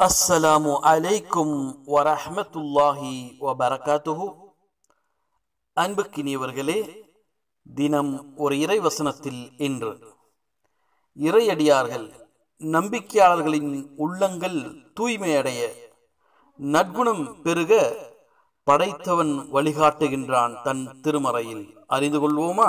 அஸ்ஸலாமு அலைக்கும் வரஹ்மத்துல்லாஹி வபரகாத்துஹு அன்புக்கினியவர்களே தினம் ஒரு இறை வசனத்தில் இன்று இறையடியார்கள் நம்பிக்கையாளர்களின் உள்ளங்கள் தூய்மையடைய நற்குணம் பெருக படைத்தவன் வழிகாட்டுகின்றான் தன் திருமறையில் அறிந்து கொள்வோமா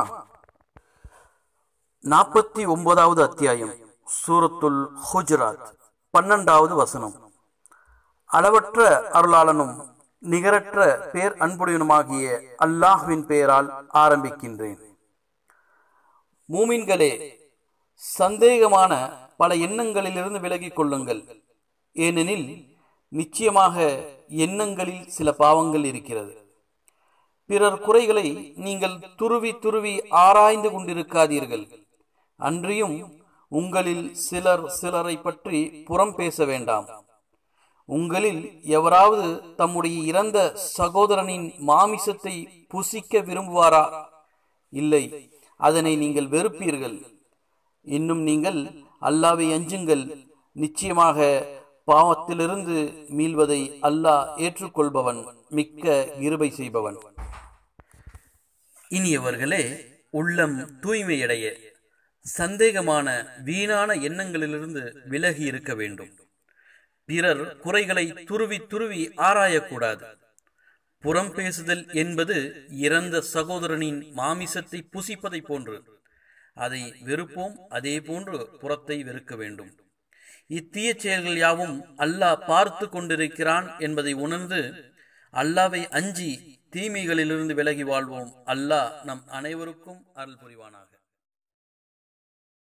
நாற்பத்தி ஒன்பதாவது அத்தியாயம் சூரத்துல் ஹுஜராத் பன்னெண்டாவது வசனம் அளவற்ற அருளாளனும் நிகரற்ற பேர் அன்புடையனுமாகிய அல்லாஹ்வின் பெயரால் ஆரம்பிக்கின்றேன் மூமின்களே சந்தேகமான பல எண்ணங்களிலிருந்து விலகிக் கொள்ளுங்கள் ஏனெனில் நிச்சயமாக எண்ணங்களில் சில பாவங்கள் இருக்கிறது பிறர் குறைகளை நீங்கள் துருவி துருவி ஆராய்ந்து கொண்டிருக்காதீர்கள் அன்றியும் உங்களில் சிலர் சிலரை பற்றி புறம் பேச வேண்டாம் உங்களில் எவராவது தம்முடைய இறந்த சகோதரனின் மாமிசத்தை புசிக்க விரும்புவாரா இல்லை அதனை நீங்கள் வெறுப்பீர்கள் இன்னும் நீங்கள் அல்லாவை அஞ்சுங்கள் நிச்சயமாக பாவத்திலிருந்து மீள்வதை அல்லாஹ் ஏற்றுக்கொள்பவன் மிக்க இருபை செய்பவன் இனியவர்களே உள்ளம் தூய்மையடைய சந்தேகமான வீணான எண்ணங்களிலிருந்து விலகி இருக்க வேண்டும் பிறர் குறைகளை துருவி துருவி ஆராயக்கூடாது புறம் பேசுதல் என்பது இறந்த சகோதரனின் மாமிசத்தை புசிப்பதை போன்று அதை வெறுப்போம் அதே போன்று புறத்தை வெறுக்க வேண்டும் இத்தீய செயல்கள் யாவும் அல்லாஹ் பார்த்து கொண்டிருக்கிறான் என்பதை உணர்ந்து அல்லாவை அஞ்சி தீமைகளிலிருந்து விலகி வாழ்வோம் அல்லாஹ் நம் அனைவருக்கும் அருள் புரிவானாக